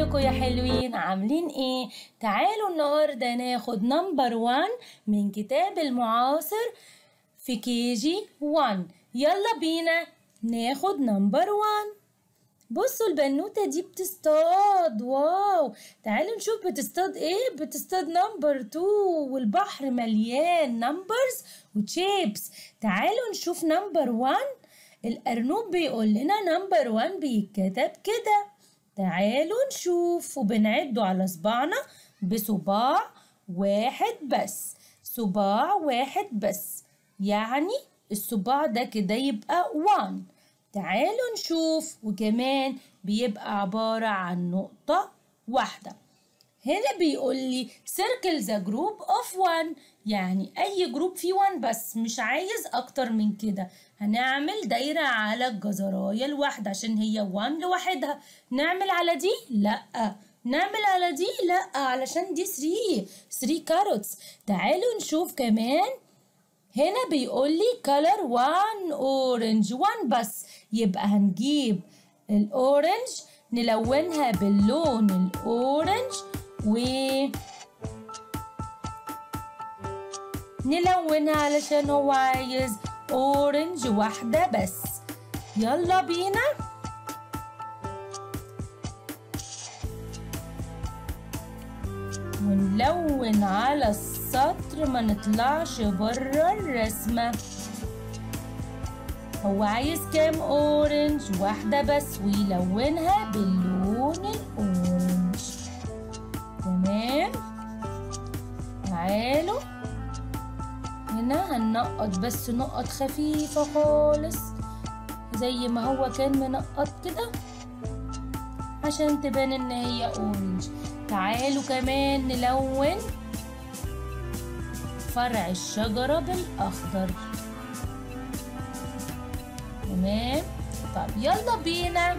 ازيكم يا حلوين عاملين ايه تعالوا النهارده ناخد نمبر 1 من كتاب المعاصر في كي جي 1 يلا بينا ناخد نمبر 1 بصوا البنوتة دي بتصطاد واو تعالوا نشوف بتصطاد ايه بتصطاد نمبر 2 والبحر مليان نمبرز وتشيبس تعالوا نشوف نمبر 1 الأرنوب بيقول لنا نمبر 1 بيتكتب كده تعالوا نشوف وبنعده على صباعنا بصباع واحد بس صباع واحد بس يعني الصباع ده كده يبقى 1 تعالوا نشوف وكمان بيبقى عبارة عن نقطة واحدة هنا بيقول لي circle the group of one يعني أي جروب فيه one بس مش عايز أكتر من كده هنعمل دايرة على الجزراية الواحدة عشان هي one لوحدها نعمل على دي؟ لأ نعمل على دي؟ لأ علشان دي 3 3 كاروتس تعالوا نشوف كمان هنا بيقول لي color one orange one بس يبقى هنجيب الأورنج نلونها باللون الأورنج و نلونها علشان هو عايز اورنج واحدة بس يلا بينا ونلون على السطر ما نطلعش بره الرسمة هو عايز كام اورنج واحدة بس ويلونها باللون الاورنج تمام تعالوا هنا هننقط بس نقط خفيفة خالص زي ما هو كان منقط كده عشان تبان ان هي اورنج تعالوا كمان نلون فرع الشجرة بالاخضر تمام طب يلا بينا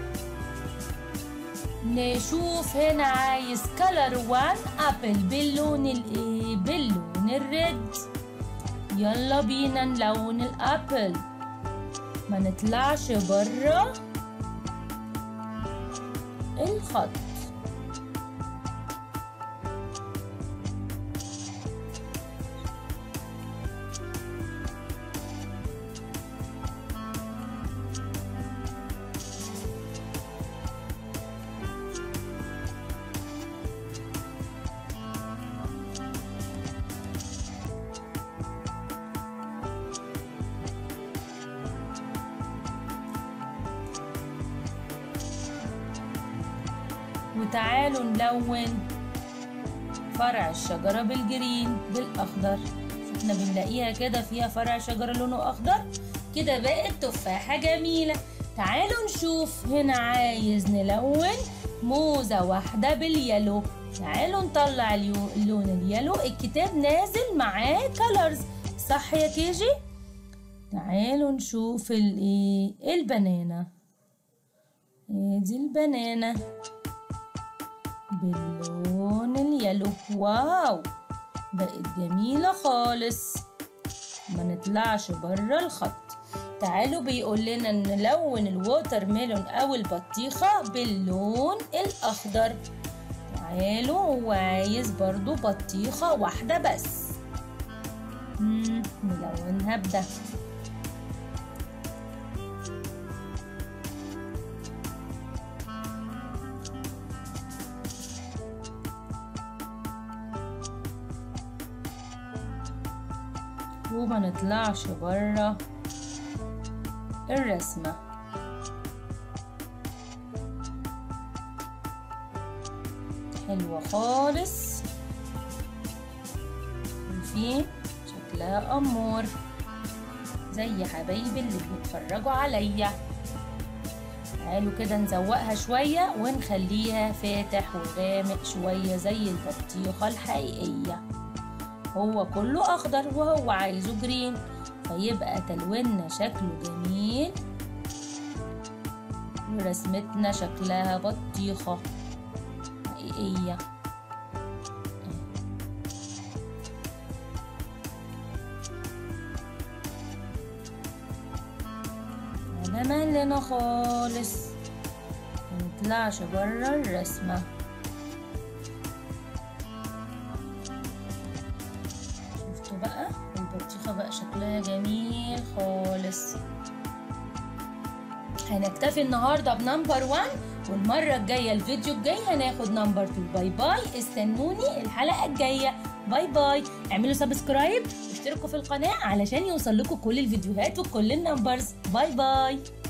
نشوف هنا عايز كلر 1 ابل باللون الايه باللون الريد يلا بينا نلون الابل ما نطلعش بره الخط وتعالوا نلون فرع الشجرة بالجرين بالأخضر احنا بنلاقيها كده فيها فرع شجرة لونه أخضر كده بقت تفاحة جميلة تعالوا نشوف هنا عايز نلون موزة واحدة باليلو تعالوا نطلع اللون اليلو الكتاب نازل معاه كولرز صح يا كيجي تعالوا نشوف الايه البنانة ادي البنانة باللون اليلو واو بقت جميلة خالص ما نطلعش بره الخط تعالوا بيقول لنا نلون الووتر ميلون او البطيخة باللون الاخضر تعالوا هو عايز برضو بطيخة واحدة بس مم. نلونها بده وما نطلعش بره الرسمة حلوة خالص وفي شكلها أمور زي حبايبي اللي بيتفرجوا عليا تعالوا كده نزوقها شوية ونخليها فاتح وغامق شوية زي البطيخة الحقيقية هو كله اخضر وهو عايزه جرين فيبقى تلويننا شكله جميل ورسمتنا شكلها بطيخة حقيقية على مهلنا خالص منطلعش برا الرسمة بقى البطيخة بقى شكلها جميل خالص هنكتفي النهارده بنمبر 1 والمرة الجاية الفيديو الجاي هناخد نمبر 2 باي باي استنوني الحلقة الجاية باي باي اعملوا سبسكرايب واشتركوا في القناة علشان يوصل لكم كل الفيديوهات وكل النمبرز باي باي